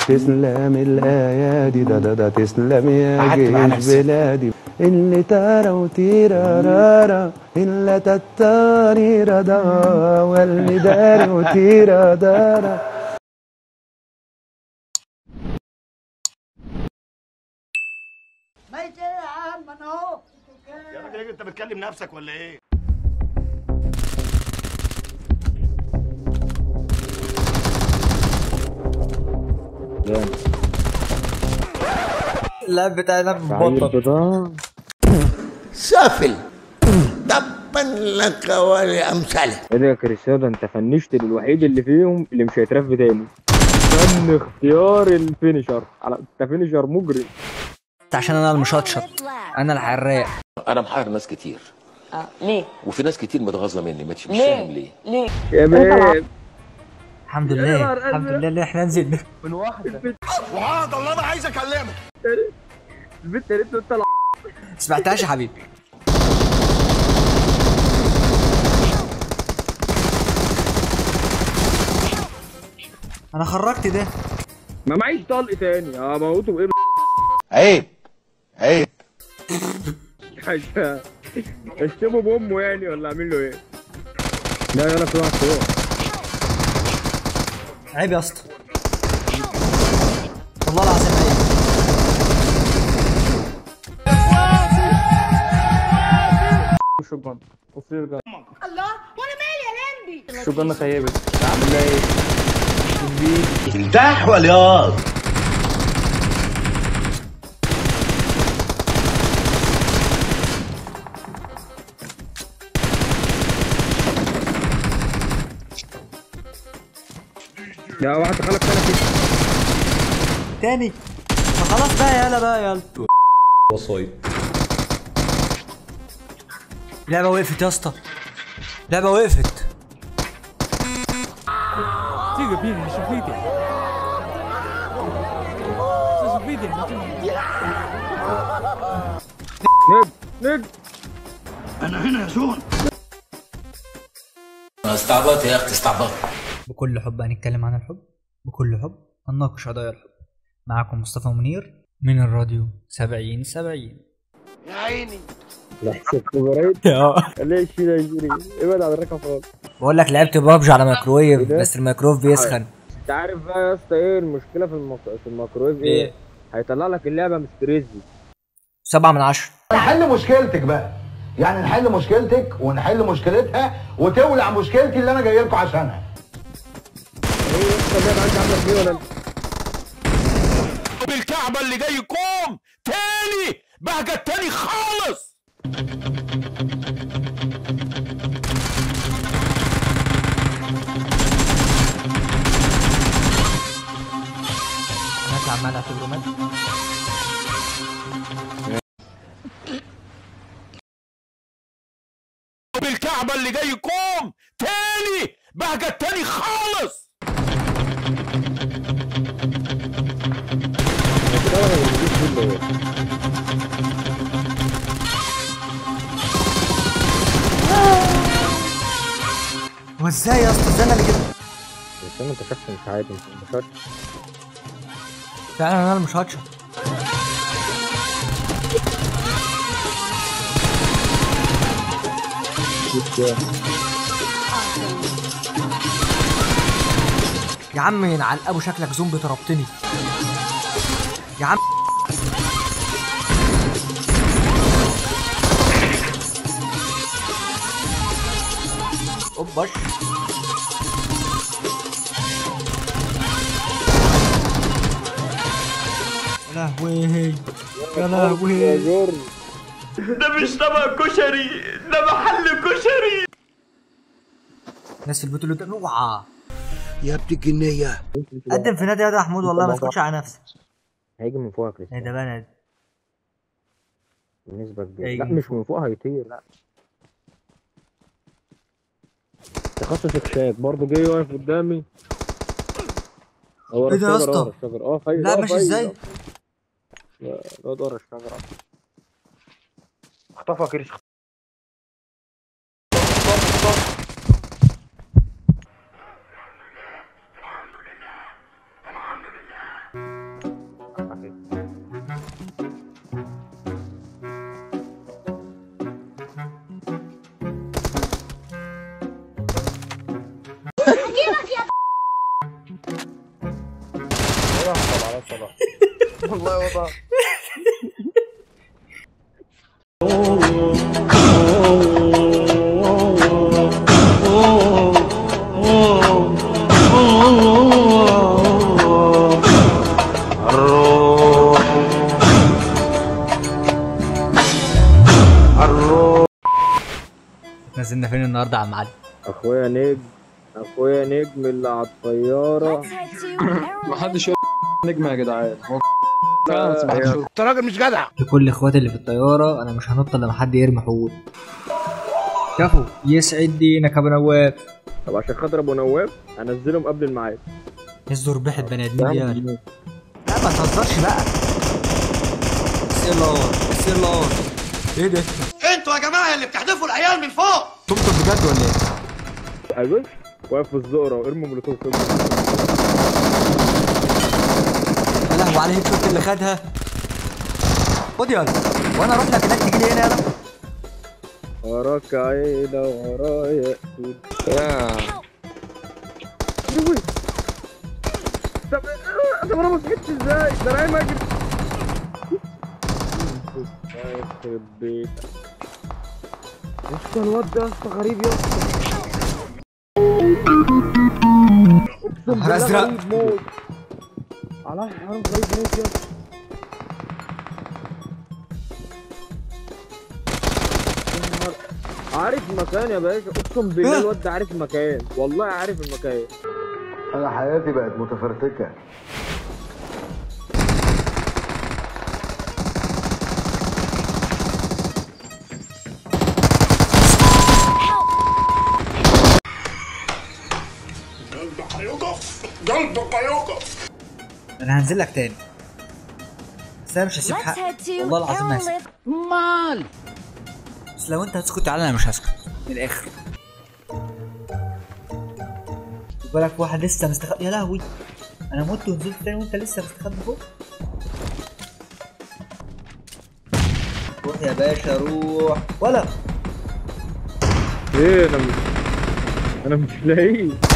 تسلم الايادي ده ده ده تسلم يا قعدت مع جيش نفسي. بلادي اللي تارا وتيرا رارا إلا تتاري ردا واللي داري وتيرا دارا ماشي يا عم انا اهو يا راجل انت بتكلم نفسك ولا ايه؟ اللاعب بتاعي ده مبطل سافل تبا لك ولأمثالك ايه ده يا كريستيانو ده انت فنشت الوحيد اللي فيهم اللي مش هيترف تاني فن اختيار الفينيشر على انت فينيشر مجرم عشان انا المشطشط انا الحراق انا محير ناس كتير آه. ليه؟ وفي ناس كتير متغاظه مني مش مش ليه؟ فاهم ليه ليه؟ يا بيه الحمد لله الحمد لله اللي احنا نزلنا من واحده وعاد الله انا عايز اكلمك البنت قالت له انت الع- سمعتهاش يا حبيبي انا خرجت ده ما معيش طلق تاني هموته بايه عيب عيب عشان اشتمه بامه يعني ولا اعمل له ايه لا يلا في واحد فوق عيب يا اسطى والله العظيم عيب شوجان قصير جان الله وانا مالي يا لمبي شوجان خيبت اعمل لها ايه ارتاح ولا ياض لا واحد خلق سنه كده تاني ما خلاص بقى يلا بقى يلا وصايد اللعبة وقفت يا اسطى اللعبة وقفت نج نج انا هنا يا زون استعبط يا اختي استعبط بكل حب هنتكلم عن الحب بكل حب هنناقش قضايا الحب معكم مصطفى منير من الراديو سبعين سبعين يا عيني لحظه كوبريت ليش كده يجري ابعد عن الرقم خالص بقول لك لعبت بابجي على ميكرويف إيه ده؟ بس الميكرويف بيسخن انت عارف بقى يا اسطى ايه المشكله في المك... في الميكرويف إيه؟ ايه هيطلع لك اللعبه مش كريزي سبعة من عشرة نحل مشكلتك بقى يعني نحل مشكلتك ونحل مشكلتها وتولع مشكلتي اللي انا جاي لكم عشانها ايه يا اسطى اللعبه عندي عامله كده ولا بالكعبه اللي جاي يقوم تاني بهجه تاني خالص الناس عمال اعتبره مات بالكعبه اللي جاي يقوم تاني بهجه تاني خالص هو ازاي يا اسطى ازاي انا اللي جبت بس انت شخص مش عادي مش مش فعلا انا اللي مش هاتشر يا عم ينعل ابو شكلك زومبي ضربتني يا عم اوباش يا لهوي يا لهوي جور ده مش طبق كشري ده محل كشري الناس في البيوت اللي قدام اوعى يا ابن الجنية قدم في نادي يا ده محمود والله ما تسكتش على نفسك هيجي من فوق يا ايه كريستيانو ده بقى نادي بنسبه كبيره هيجي لا من مش من فوق هيطير لا تخصص اكشاك برضه جاي واقف قدامي هو إيه ده يا الشجر، اسطى؟ ورا الشجر اه خير لا اه ماشي خير. ازاي لا الواد ورا الشجره اخطفها كريش والله وضع نزلنا فين النهارده يا عم علي اخويا نجم اخويا نجم اللي على الطياره محدش يقول نجم يا جدعان هو فعلا بس محدش يقول انت راجل مش جدع لكل اخواتي اللي في الطياره انا مش هنط لما حد يرمي حقول كفو يسعد دينك يا ابو نواف طب عشان خاطر ابو نواف انزلهم قبل الميعاد الزور بحت بني ادمين يعني لا ما تهزرش بقى سير الله سير الله ايه ده؟ انتوا يا جماعه اللي بتحدفوا العيال من فوق تمطر بجد ولا ايه؟ بص واقف في الزقره وارموا مولوتوف كده يا لهوي على الهيد شوت اللي خدها خد يلا وانا اروح لك هناك تجي لي هنا يلا وراك عيلة ورايا أسود. يا طب طب انا ما سكتش ازاي ده انا قايم اجري يخرب بيتك يا اسطى الواد ده يا اسطى غريب يا اسطى اقسم نهار بالله أزرق. غريب موت على حرام غريب موت يا اسطى يا نهار- عارف مكان يا باشا اقسم بالله الواد ده عارف المكان والله عارف المكان انا حياتي بقت متفرتكه انا هنزل لك تاني بس انا مش هسيب حق والله العظيم ما هسيب مال بس لو انت هتسكت تعالى انا مش هسكت من الاخر خد بالك في واحد لسه مستخبي يا لهوي انا مت ونزلت تاني وانت لسه مستخبي فوق روح يا باشا روح ولا ايه انا مش انا مش لاقيه